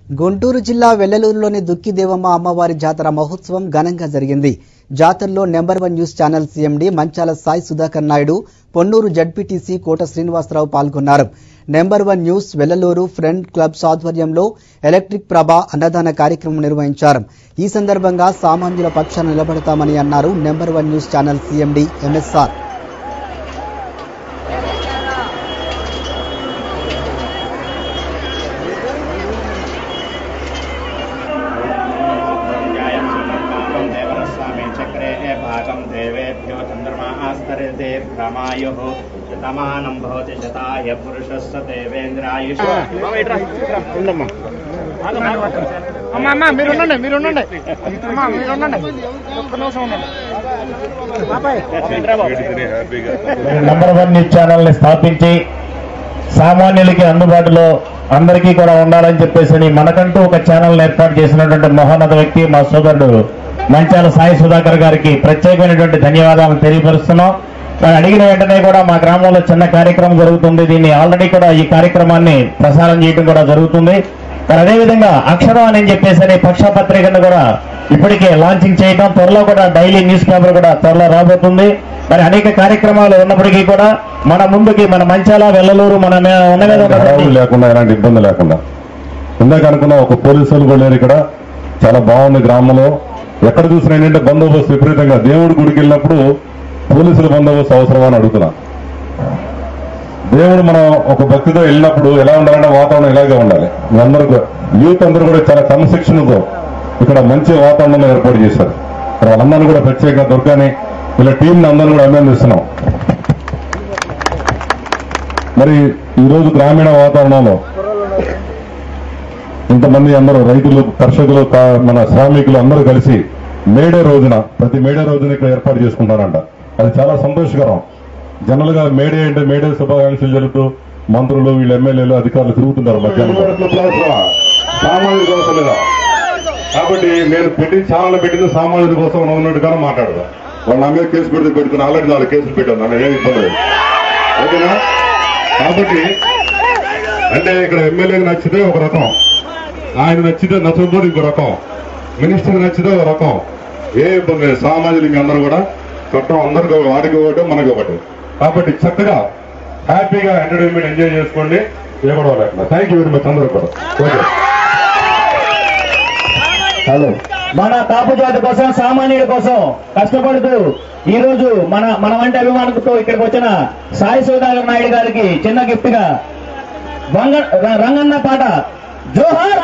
గుంటూరు జిల్లా వెల్లలూరులోని దుక్కిదేవమ్మ అమ్మవారి జాతర మహోత్సవం ఘనంగా జరిగింది జాతరలో number one news channel CMD Manchala Sai Sudhakar Naidu Ponnuru ZPTC Kota Srinivasa Rao పాల్గొన్నారు number one news Vellaluru friend clubs ఆధ్వర్యంలో ఎలక్ట్రిక్ ప్రభ అన్నదాన కార్యక్రమం నిర్వహించారు ఈ సందర్భంగా సామాన్యుల పక్షాన నిలబడతామని అన్నారు number one news channel CMD MSR देवरस्वामी चक्रे भागं देवेभ्यो चन्द्रमास्तरते भ्रमायुः शतमानं भवति शताय पुरुषस्य देवेन्द्रायुष అమ్మా అమ్మా మీరు ఉండండి మీరు ఉండండి అమ్మా మీరు ఉండండి ఒక్క నిమిషం ఉండండి బాబాయ్ నంబర్ వన్ న్యూస్ ఛానల్ ని స్థాపించి సామాన్యులకి అందుబాటులో అందరికీ కూడా ఉండాలని చెప్పేసి మనకంటూ ఒక ఛానల్ ఏర్పాటు చేసినటువంటి మహోన్నత వ్యక్తి మా సోదరుడు మంచాల సాయి సుధాకర్ గారికి ప్రత్యేకమైనటువంటి ధన్యవాదాలు తెలియపరుస్తున్నాం మరి అడిగిన వెంటనే కూడా మా గ్రామంలో చిన్న కార్యక్రమం జరుగుతుంది దీన్ని ఆల్రెడీ కూడా ఈ కార్యక్రమాన్ని ప్రసారం చేయడం కూడా జరుగుతుంది మరి అదేవిధంగా అక్షరం అని చెప్పేసి పక్ష పత్రికను కూడా ఇప్పటికే లాంచింగ్ చేయడం త్వరలో కూడా డైలీ న్యూస్ పేపర్ కూడా త్వరలో రాబోతుంది మరి అనేక కార్యక్రమాలు ఉన్నప్పటికీ కూడా మన ముందుకి మన మంచాల వెల్లలూరు మన మే- ఉన్న మీద హడావుడి ఉన్నటువంటి లేకుండా ఎలాంటి ఇబ్బంది లేకుండా ఇందాక అనుకున్న ఒక పోలీసులు కూడా లేరు ఇక్కడ చాలా బాగుంది గ్రామంలో ఎక్కడ చూసినా ఏంటంటే బందోబస్తు విపరీతంగా దేవుడి గుడికి వెళ్ళినప్పుడు పోలీసుల బందోబస్తు అవసరమా అని అడుగుతున్నా దేవుడు మనం ఒక భక్తితో వెళ్ళినప్పుడు ఎలా ఉండాలంటే వాతావరణం ఇలాగే ఉండాలి అందరూ కూడా- యూత్ అందరూ కూడా చాలా క్రమశిక్షణతో ఇక్కడ మంచి వాతావరణం ఏర్పాటు చేశారు మరి వాళ్ళందరినీ కూడా ప్రత్యేకంగా దుర్గాని ఇలా టీంని అందరిని కూడా అభినందిస్తున్నాం మరి ఈరోజు గ్రామీణ వాతావరణంలో ఇంతమంది అందరూ రైతులు కర్షకులు కా- మన శ్రామికులు అందరూ కలిసి మేడే రోజున ప్రతి మేడే రోజున ఇక్కడ ఏర్పాటు చేసుకుంటారంట అది చాలా సంతోషకరం జనరల్ గా మేడే అంటే మేడే శుభాకాంక్షలు జరుగుతూ మంత్రులు వీళ్ళు ఎమ్మెల్యేలు అధికారులు తిరుగుతుంటారు మధ్యాహ్నం సామాజిక కోసం మీద కాబట్టి నేను పెట్టిన ఛానల్ పెట్టింది సామాజిక కోసం ఉన్నట్టుగానే మాట్లాడదా వాళ్ళు నా మీద కేసు పెడితే పెడుతున్నా ఆల్రెడీ నాలుగు కేసులు పెట్టాను నన్ను ఏమి ఇబ్బంది లేదు ఓకేనా కాబట్టి అంటే ఇక్కడ ఎమ్మెల్యేకి నచ్చితే ఒక రకం ఆయన నచ్చితే నచ్చకపోతే ఇంకో రకం మినిస్టర్ నచ్చితే ఒక రకం ఏ ఇబ్బంది లేదు సామాజిక అందరూ కూడా చట్టం అందరికీ ఒక- వాడికి ఒకటి మనకి ఒకటి కాబట్టి చక్కగా హ్యాపీగా ఎంటర్టైన్మెంట్ ఎంజాయ్ చేసుకోండి ఏ గొడవ లేకుండా థ్యాంక్ యూ వెరీ మచ్ అందరూ కూడా ఓకే హలో మన కాపు జాతి కోసం సామాన్యుల కోసం కష్టపడుతూ ఈ రోజు మన మన వంటి అభిమానంతో ఇక్కడికి వచ్చిన సాయి సుధాకర్ నాయుడు గారికి చిన్న గిఫ్ట్ గా రంగ- రంగన్న పాట జోహార్